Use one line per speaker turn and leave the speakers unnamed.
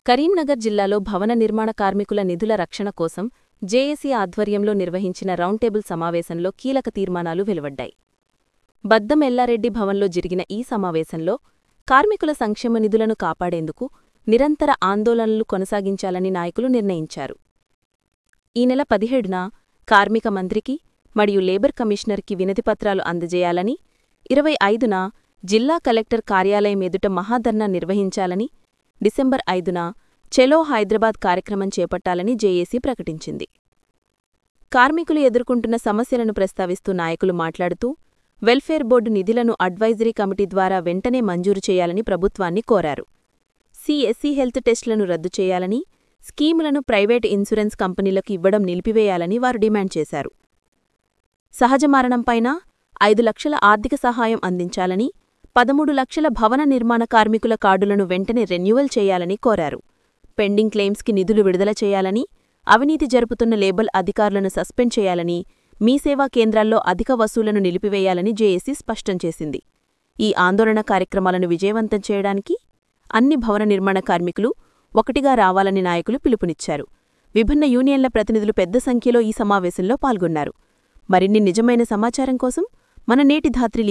కరీంనగర్ జిల్లాలో భవన నిర్మాణ కార్మికుల నిధుల రక్షణ కోసం జేఏసీ ఆధ్వర్యంలో నిర్వహించిన రౌండ్ టేబుల్ సమావేశంలో కీలక తీర్మానాలు వెలువడ్డాయి బద్దం ఎల్లారెడ్డి భవన్లో జరిగిన ఈ సమావేశంలో కార్మికుల సంక్షేమ నిధులను కాపాడేందుకు నిరంతర ఆందోళనలు కొనసాగించాలని నాయకులు నిర్ణయించారు ఈ నెల పదిహేడున కార్మిక మంత్రికి మరియు లేబర్ కమిషనర్కి వినతిపత్రాలు అందజేయాలని ఇరవై ఐదున జిల్లా కలెక్టర్ కార్యాలయం ఎదుట మహాధర్నా నిర్వహించాలని డిసెంబర్ ఐదున చెలో హైదరాబాద్ కార్యక్రమం చేపట్టాలని జేఏసీ ప్రకటించింది కార్మికులు ఎదుర్కొంటున్న సమస్యలను ప్రస్తావిస్తూ నాయకులు మాట్లాడుతూ వెల్ఫేర్ బోర్డు నిధులను అడ్వైజరీ కమిటీ ద్వారా వెంటనే మంజూరు చేయాలని ప్రభుత్వాన్ని కోరారు సిఎస్సి హెల్త్ టెస్టులను రద్దు చేయాలని స్కీములను ప్రైవేట్ ఇన్సూరెన్స్ కంపెనీలకు ఇవ్వడం నిలిపివేయాలని వారు డిమాండ్ చేశారు సహజ మరణంపైన ఐదు లక్షల ఆర్థిక సహాయం అందించాలని పదమూడు లక్షల భవన నిర్మాణ కార్మికుల కార్డులను వెంటనే రెన్యువల్ చేయాలని కోరారు పెండింగ్ క్లెయిమ్స్కి నిధులు విడుదల చేయాలని అవినీతి జరుపుతున్న లేబల్ అధికారులను సస్పెండ్ చేయాలని మీ సేవా కేంద్రాల్లో అధిక వసూలను నిలిపివేయాలని జేఏసీ స్పష్టం చేసింది ఈ ఆందోళన కార్యక్రమాలను విజయవంతం చేయడానికి అన్ని భవన నిర్మాణ కార్మికులు ఒకటిగా రావాలని నాయకులు పిలుపునిచ్చారు విభిన్న యూనియన్ల ప్రతినిధులు పెద్ద సంఖ్యలో ఈ సమావేశంలో పాల్గొన్నారు మరిన్ని నిజమైన సమాచారం కోసం మన నేటి ధాత్రి